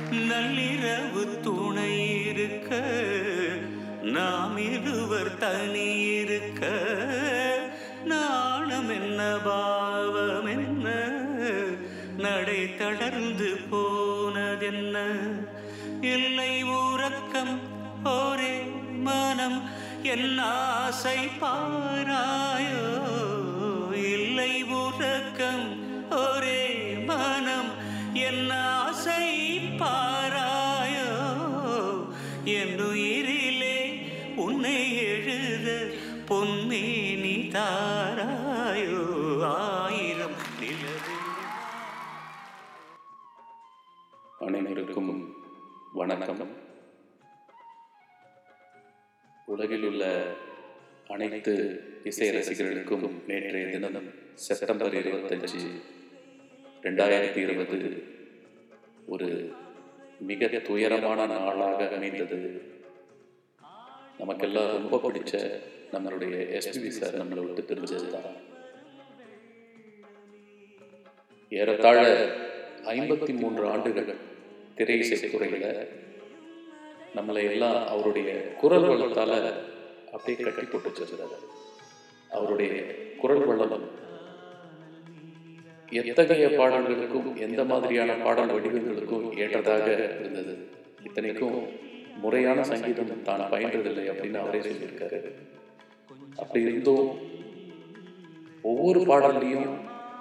நள்ளிரவு துணை இருக்க நாம் இருவர் தனி இருக்க நாணம் என்ன பாவம் என்ன நடை தளர்ந்து போனதென்ன இல்லை உறக்கம் ஒரே மனம் என் ஆசை பாராயோ இல்லை உறக்கம் ஒரே மனம் என் ஆசை பாராயோ என் உயிரிலே உன்னை எழுத பொன்மேனி தாராயோ ஆயிரம் நிலவே அனைவருக்கும் வணக்கம் உலகில் உள்ள அனைத்து இசை ரசிகர்களுக்கும் நேற்றைய தினம் செப்டம்பர் இருபத்தஞ்சு ரெண்டாயிரத்தி இருபது ஒரு மிக துயரமான நாளாக அமைந்தது நமக்கெல்லாம் ரொம்ப பிடிச்ச நம்மளுடைய எஸ்பிபி சார் நம்மளை விட்டு தெரிஞ்சது தான் ஏறத்தாழ ஐம்பத்தி மூன்று ஆண்டுகள் திரை இசைத்துறையில் நம்மளை எல்லாம் அவருடைய குரல் வளத்தால் அப்படியே கட்டி போட்டு வச்சிருந்தார் அவருடைய குரல் வளம் எத்தகைய பாடல்களுக்கும் எந்த மாதிரியான பாடல் வடிவங்களுக்கும் ஏற்றதாக இருந்தது இத்தனைக்கும் முறையான சங்கீதம் தான் பயின்றதில்லை அப்படின்னு அவரே சொல்லியிருக்காரு அப்படி இருந்தும் ஒவ்வொரு பாடல்லையும்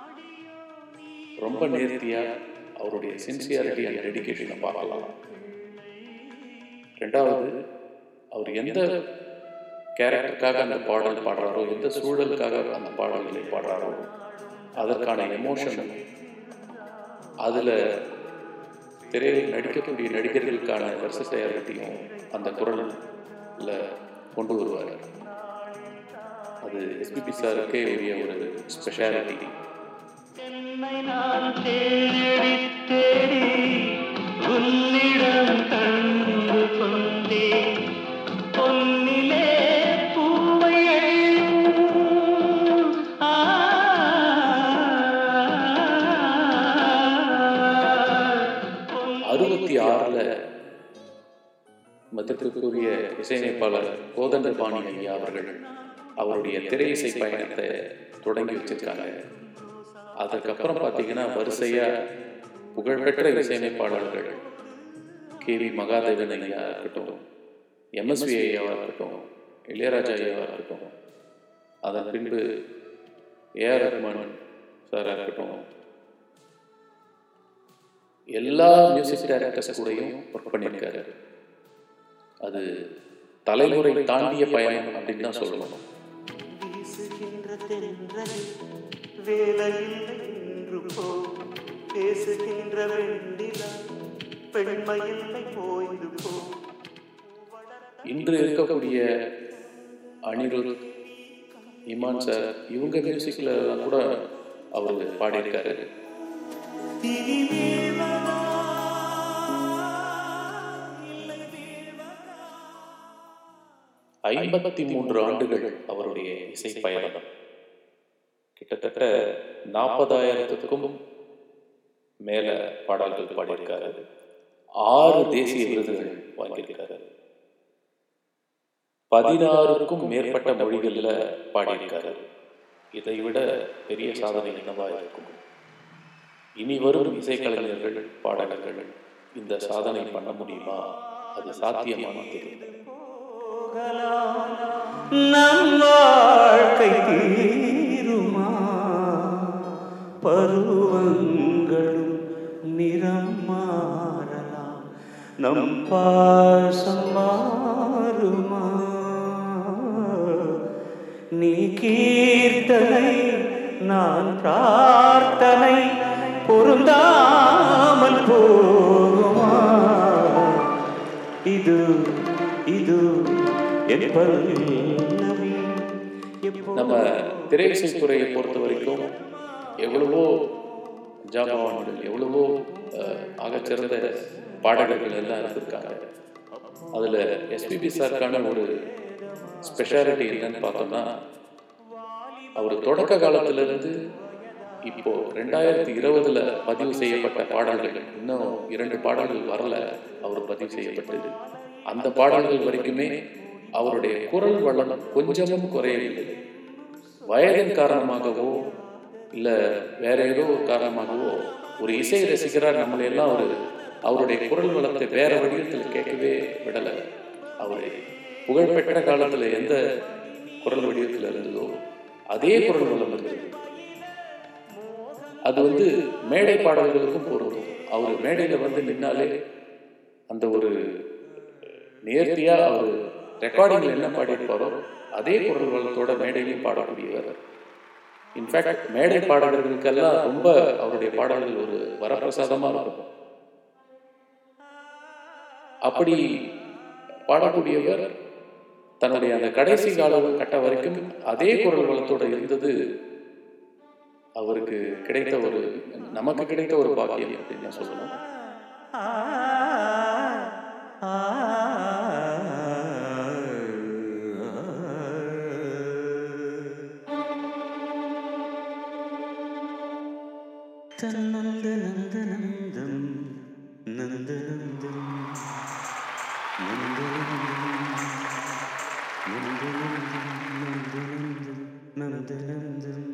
ரொம்ப நேர்த்தியா அவருடைய சின்சியாரிட்டி அண்ட் டெடிகேஷனை பார்க்கலாம் ரெண்டாவது அவர் எந்த கேரக்டருக்காக அந்த பாடல் பாடுறாரோ எந்த சூழலுக்காக அந்த பாடல்களை பாடுறாரோ அதற்கான எமோஷன் அதில் திரையில் நடிக்கக்கூடிய நடிகர்களுக்கான வெர்சடையாலிட்டியும் அந்த குரலில் கொண்டு வருவார் அது எஸ்பிபி சாருக்கே உரிய ஒரு ஸ்பெஷாலிட்டி என்னை நான் தேடி தேடி உன்னிடம் கண்டு கொண்டேன் பொன்னிலே பூவை ஆ அறுபத்தி ஆறில் மதத்திற்குரிய இசையமைப்பாளர் கோதண்டபாணி ஐயா அவர்கள் அவருடைய திரை இசை பயணத்தை தொடங்கி வச்சிருக்காங்க அதுக்கப்புறம் பார்த்தீங்கன்னா வரிசையாக புகழ்பெற்ற இசையமைப்பாளர்கள் கே வி மகாதேவன் ஐயா இருக்கட்டும் எம்எஸ்வி ஐயாவாக இருக்கட்டும் இளையராஜா ஐயாவாக இருக்கட்டும் அதன் பின்பு ஏஆர் ரஹ்மான் சாராக இருக்கட்டும் எல்லா மியூசிக் டைரக்டர்ஸ் கூடயும் ஒர்க் பண்ணியிருக்காரு அது தலைமுறை தாண்டிய பயணம் அப்படின்னு தான் சொல்லணும் வீசுகின்ற தென்றலில் வேலையில்லை என்று போ பேசுகின்ற வெண்டிலா பெண்மையில்லை ஓய்ந்து போ இன்று இருக்கக்கூடிய அனிருத் இமான் சார் இவங்க மியூசிக்கில் கூட அவர் பாடியிருக்காரு இனி வீழ்வதா இல்லை வீழ்வதா ஐம்பத்தி மூன்று ஆண்டுகள் அவருடைய இசை பயணம் கிட்டத்தட்ட நாற்பதாயிரத்துக்கும் மேல பாடல்கள் பாடியிருக்காரு ஆறு தேசிய விருதுகள் வாங்கியிருக்காரு பதினாறுக்கும் மேற்பட்ட மொழிகளில் பாடியிருக்காரு இதை விட பெரிய சாதனை என்னவா இருக்கும் இனி வரும் இசைக்கலைஞர்கள் பாடகர்கள் இந்த சாதனை பண்ண முடியுமா அது சாத்தியமான தெரியல நம் வாழ்க்கை தீருமா பருவங்களும் நிறம் மாறலாம் நம் பாசம் மாறுமா நீ கீர்த்தனை நான் பிரார்த்தனை பொருந்தாமல் போகுமா இது இது என் பல்லவி நம்ம திரையிசை துறையை பொறுத்த வரைக்கும் எவ்வளவோ ஜாமான்கள் எவ்வளவோ அஹ், ஆகச்சிறந்த பாடகர்கள் எல்லாம் இருந்திருக்காங்க அதில் எஸ்பிபி சாருக்கான ஒரு ஸ்பெஷாலிட்டி என்னன்னு பார்த்தோம்னா அவர் தொடக்க காலத்திலிருந்து இப்போ ரெண்டாயிரத்தி இருபதுல பதிவு செய்யப்பட்ட பாடல்கள் இன்னும் இரண்டு பாடல்கள் வரல அவர் பதிவு செய்யப்பட்டது அந்த பாடல்கள் வரைக்குமே அவருடைய குரல் வளம் கொஞ்சமும் குறையவில்லை வயதின் காரணமாகவோ இல்லை வேற ஏதோ ஒரு காரணமாகவோ ஒரு இசை ரசிகராக நம்மளை எல்லாம் அவர் அவருடைய குரல் வளத்தை வேற வடிவத்தில் கேட்கவே விடலை அவர் புகழ்பெற்ற காலத்தில் எந்த குரல் வடிவத்தில் இருந்ததோ அதே குரல் வளம் இருந்தது அது வந்து மேடை பாடல்களுக்கும் பொருந்தும் அவர் மேடையில் வந்து நின்னாலே அந்த ஒரு நேர்த்தியாக அவர் ரெக்கார்டிங்கில் என்ன பாடியிருப்பாரோ அதே குரல் வளத்தோட மேடையிலையும் பாடக்கூடியவர் இன்ஃபேக்ட் மேடை பாடல்களுக்கெல்லாம் ரொம்ப அவருடைய பாடல்கள் ஒரு வரப்பிரசாதமாக இருக்கும் அப்படி பாடக்கூடியவர் தன்னுடைய அந்த கடைசி காலம் கட்ட வரைக்கும் அதே குரல் வளத்தோட இருந்தது அவருக்கு கிடைத்த ஒரு நமக்கு கிடைத்த ஒரு பாக்கியம் அப்படின்னு நான் சொல்லணும் தன்னந்த நந்த நந்தம் நந்த நந்தம் நந்த நந்த நந்தம்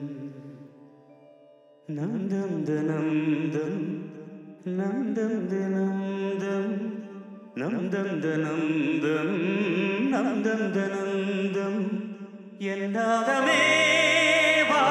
நந்தம் நந்தம் நந்தம் நந்தம் நந்தம் நந்தம் நந்தம் நந்தம் என்னாதமே வா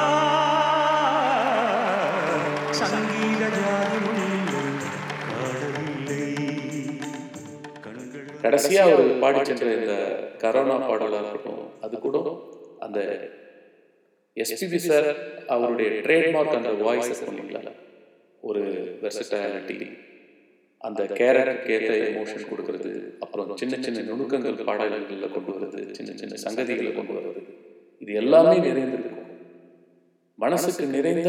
சங்கீத ஜாதி முன்னிலை பாடவில்லை கண்கள் கடைசியா அவர் பாடி சென்ற இந்த கரோனா பாடலா இருக்கட்டும் அது கூட அந்த எஸ்பிபி சார் அவருடைய ட்ரேட்மார்க் அந்த வாய்ஸ் சொன்னீங்களா ஒரு வெர்சட்டாலிட்டி அந்த கேரக்டருக்கு ஏற்ற எமோஷன் கொடுக்கறது அப்புறம் சின்ன சின்ன நுணுக்கங்கள் பாடல்களில் கொண்டு வருது சின்ன சின்ன சங்கதிகளை கொண்டு வருது இது எல்லாமே நிறைந்திருக்கும் மனசுக்கு நிறைந்த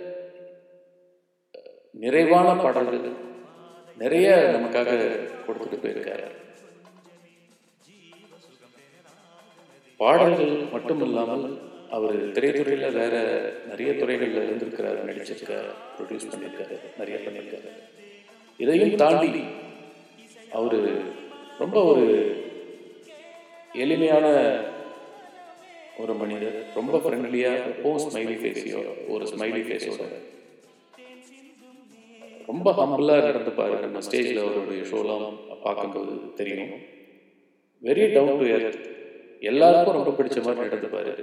நிறைவான பாடல்கள் நிறைய நமக்காக கொடுத்துட்டு போயிருக்காரு பாடல்கள் மட்டும் இல்லாமல் அவர் திரைத்துறையில் வேற நிறைய துறைகளில் இருந்திருக்கிறார் நடிச்சிருக்கார் ப்ரொடியூஸ் பண்ணியிருக்காரு நிறைய பண்ணியிருக்காரு இதையும் தாண்டி அவர் ரொம்ப ஒரு எளிமையான ஒரு மனிதர் ரொம்ப ஃப்ரெண்ட்லியாக எப்பவும் ஸ்மைலி ஃபேஸையோட ஒரு ஸ்மைலி ஃபேஸோட ரொம்ப ஹம்பிளாக நடந்துப்பாரு நம்ம ஸ்டேஜில் அவருடைய ஷோலாம் பார்க்கும்போது தெரியும் வெரி டவுன் டு எர்த் எல்லாருக்கும் ரொம்ப பிடிச்ச மாதிரி நடந்துப்பாரு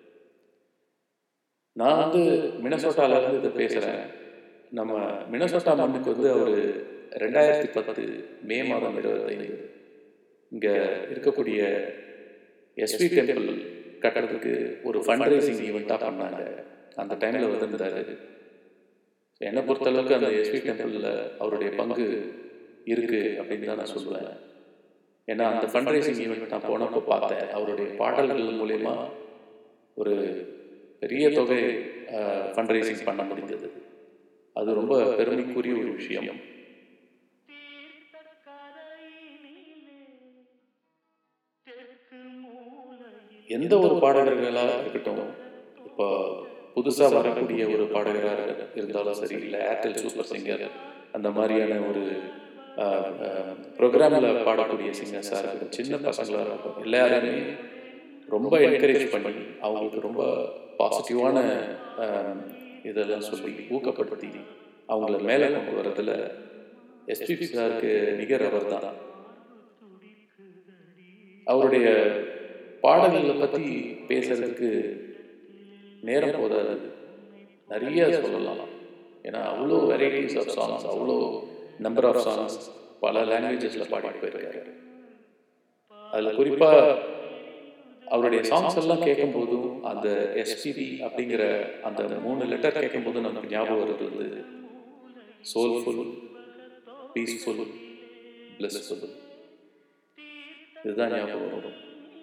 நான் வந்து மினசோட்டால இருந்து இதை பேசுகிறேன் நம்ம மினசோட்டா மண்ணுக்கு வந்து அவர் ரெண்டாயிரத்தி பத்து மே மாதம் இருபத்தைந்து இங்கே இருக்கக்கூடிய எஸ்வி டெம்பிள் கட்டுறதுக்கு ஒரு ஃபண்ட் ரைசிங் ஈவெண்ட்டாக பண்ணாங்க அந்த டைமில் வந்திருந்தாரு என்னை பொறுத்தளவுக்கு அந்த எஸ்வி டெம்பிளில் அவருடைய பங்கு இருக்குது அப்படின்னு தான் நான் சொல்லுவேன் ஏன்னா அந்த ஃபண்ட் ரைசிங் ஈவெண்ட் நான் போனப்போ பார்த்தேன் அவருடைய பாடல்கள் மூலயமா ஒரு பெரிய தொகை ஃபண்ட் ரைசிங் பண்ண முடிந்தது அது ரொம்ப பெருமைக்குரிய ஒரு விஷயம் எந்த ஒரு பாடகர்களாக இருக்கட்டும் இப்போ புதுசாக வரக்கூடிய ஒரு பாடகராக இருந்தாலும் சரி இல்லை ஏர்டெல் சூப்பர் சிங்கர் அந்த மாதிரியான ஒரு ப்ரோக்ராமில் பாடக்கூடிய சிங்கர்ஸாக இருக்கட்டும் சின்ன பசங்களாக இருக்கட்டும் எல்லாருமே ரொம்ப என்கரேஜ் பண்ணி அவங்களுக்கு ரொம்ப பாசிட்டிவான இதெல்லாம் சொல்லி ஊக்கப்படுத்தி அவங்கள மேலே கொண்டு வரதில் எஸ்பிபி சாருக்கு நிகர் அவர் தான் அவருடைய பாடல்களை பற்றி பேசுறதுக்கு நேரம் போதாது நிறைய சொல்லலாம் ஏன்னா அவ்வளோ வெரைட்டிஸ் ஆஃப் சாங்ஸ் அவ்வளோ நம்பர் ஆஃப் சாங்ஸ் பல லாங்குவேஜஸில் பாடிட்டு போயிருக்காரு அதில் குறிப்பாக அவருடைய சாங்ஸ் எல்லாம் கேட்கும்போதும் அந்த எஸ்பிபி அப்படிங்கிற அந்த மூணு லெட்டர் கேட்கும்போது நமக்கு ஞாபகம் வருது வந்து சோல்ஃபுல் பீஸ்ஃபுல் பிளஸ்ஃபுல் இதுதான் ஞாபகம் வரும்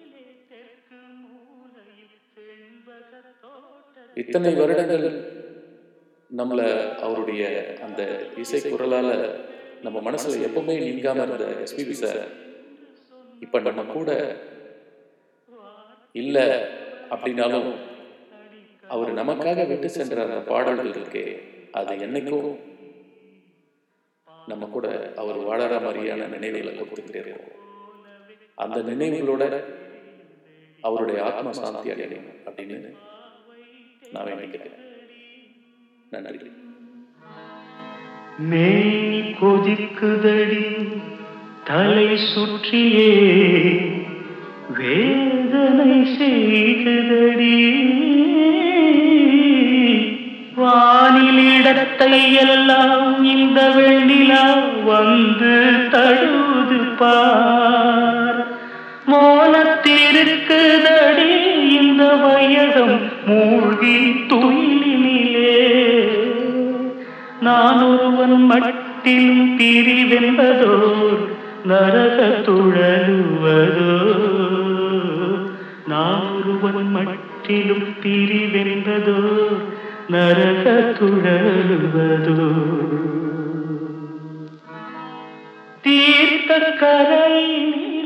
இத்தனை வருடங்கள் நம்மளை அவருடைய அந்த இசை குரலால் நம்ம மனசில் எப்பவுமே நீங்காம இருந்த எஸ்பிபி சார் இப்போ நம்ம கூட இல்லை அப்படின்னாலும் அவர் நமக்காக விட்டு சென்ற அந்த பாடல்கள் இருக்கே அது என்னைக்கும் நம்ம கூட அவர் வாழற மாதிரியான நினைவுகளை கொடுத்துக்கிட்டே இருக்கும் அந்த நினைவுகளோட அவருடைய ஆத்ம சாந்தி அடையணும் அப்படின்னு நான் வேண்டிக்கிறேன் நன்றி மேனி கொதிக்குதடி தலை சுற்றியே வேதனை செய்குதடி வானிலிடத்தை எல்லாம் இந்த வெண்ணிலா வந்து தழுது பார் மோனத்திருக்குதடி இந்த வையகம் மூழ்கி துயிலினிலே நான் ஒருவன் மட்டிலும் பிரிவென்பதோர் நரக துழலுவதோ நான் ஒருவன் மட்டிலும் பிரிவென்பதோர் நரக துழலுவதோ தீர்த்த கரை நீ